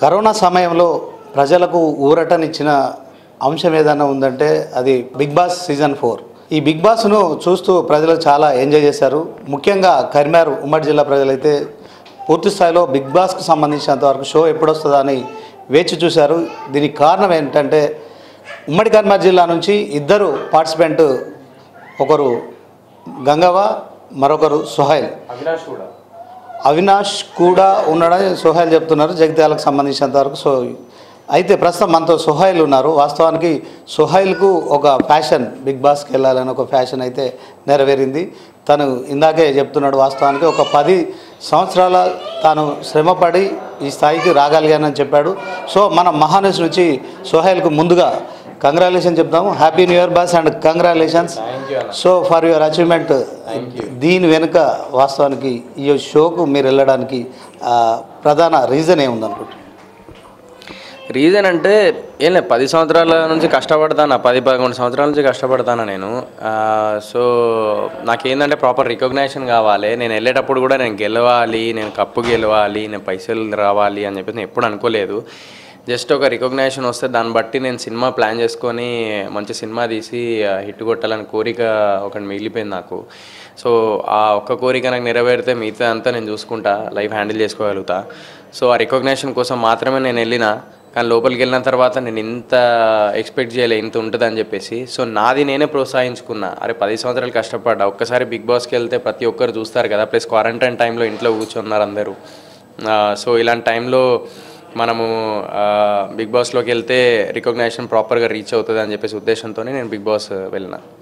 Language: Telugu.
కరోనా సమయంలో ప్రజలకు ఊరటనిచ్చిన అంశం ఏదైనా ఉందంటే అది బిగ్ బాస్ సీజన్ ఫోర్ ఈ బిగ్ బాస్ను చూస్తూ ప్రజలు చాలా ఎంజాయ్ చేశారు ముఖ్యంగా కరీంనగర్ ఉమ్మడి జిల్లా ప్రజలైతే పూర్తి స్థాయిలో బిగ్ బాస్కు సంబంధించినంత వరకు షో ఎప్పుడు వస్తుందా అని వేచి చూశారు దీనికి కారణం ఏంటంటే ఉమ్మడి కరీంనగర్ జిల్లా నుంచి ఇద్దరు పార్టిసిపెంట్ ఒకరు గంగవ్వ మరొకరు సుహైల్ అవినాష్ కూడా అవినాష్ కూడా ఉన్నాడని సుహైల్ చెప్తున్నారు జగిత్యాలకు సంబంధించినంత వరకు సో అయితే ప్రస్తుతం మనతో సుహైల్ ఉన్నారు వాస్తవానికి సుహైల్కు ఒక ఫ్యాషన్ బిగ్ బాస్కి వెళ్ళాలని ఒక ఫ్యాషన్ అయితే నెరవేరింది తను ఇందాకే చెప్తున్నాడు వాస్తవానికి ఒక పది సంవత్సరాల తాను శ్రమపడి ఈ స్థాయికి రాగలిగానని చెప్పాడు సో మన మహానస్ నుంచి సుహైల్కు ముందుగా కంగ్రాచులేషన్ చెప్తాము happy new year boss and congratulations thank you అన్న సో ఫర్ యువర్ అచీవ్మెంట్ దీని వెనుక వాస్తవానికి ఈ షోకు మీరు వెళ్ళడానికి ఆ, ప్రధాన రీజన్ ఏముందనుకుంటున్నారు రీజన్ అంటే ఏం లేదు పది సంవత్సరాల నుంచి కష్టపడతాను పది పదకొండు సంవత్సరాల నుంచి కష్టపడతాను నేను ఆ, సో నాకేందంటే ప్రాపర్ రికగ్నైజేషన్ కావాలి నేను వెళ్ళేటప్పుడు కూడా నేను గెలవాలి నేను కప్పు గెలవాలి నేను పైసలు రావాలి అని చెప్పేసి నేను ఎప్పుడు అనుకోలేదు జస్ట్ ఒక రికగ్నైజేషన్ వస్తే దాన్ని బట్టి నేను సినిమా ప్లాన్ చేసుకొని మంచి సినిమా తీసి హిట్ కొట్టాలని కోరిక ఒకటి మిగిలిపోయింది నాకు సో ఆ ఒక్క కోరిక నాకు నెరవేరితే మిగతా అంతా నేను చూసుకుంటా లైఫ్ హ్యాండిల్ చేసుకోగలుగుతా సో ఆ రికగ్నైజేషన్ కోసం మాత్రమే నేను వెళ్ళిన కానీ లోపలికి వెళ్ళిన తర్వాత నేను ఇంత ఎక్స్పెక్ట్ చేయలే ఇంత ఉంటుంది అని చెప్పేసి సో నాది నేనే ప్రోత్సహించుకున్నా అరే పది సంవత్సరాలు కష్టపడ్డా ఒక్కసారి బిగ్ బాస్కి వెళ్తే ప్రతి ఒక్కరు చూస్తారు కదా ప్లస్ క్వారంటైన్ టైంలో ఇంట్లో కూర్చున్నారు అందరూ ఆ, సో ఇలాంటి టైంలో మనము ఆ, బిగ్ బాస్లోకి వెళ్తే రికగ్నైజేషన్ ప్రాపర్గా రీచ్ అవుతుంది అని చెప్పేసి ఉద్దేశంతో నేను బిగ్ బాస్ వెళ్ళిన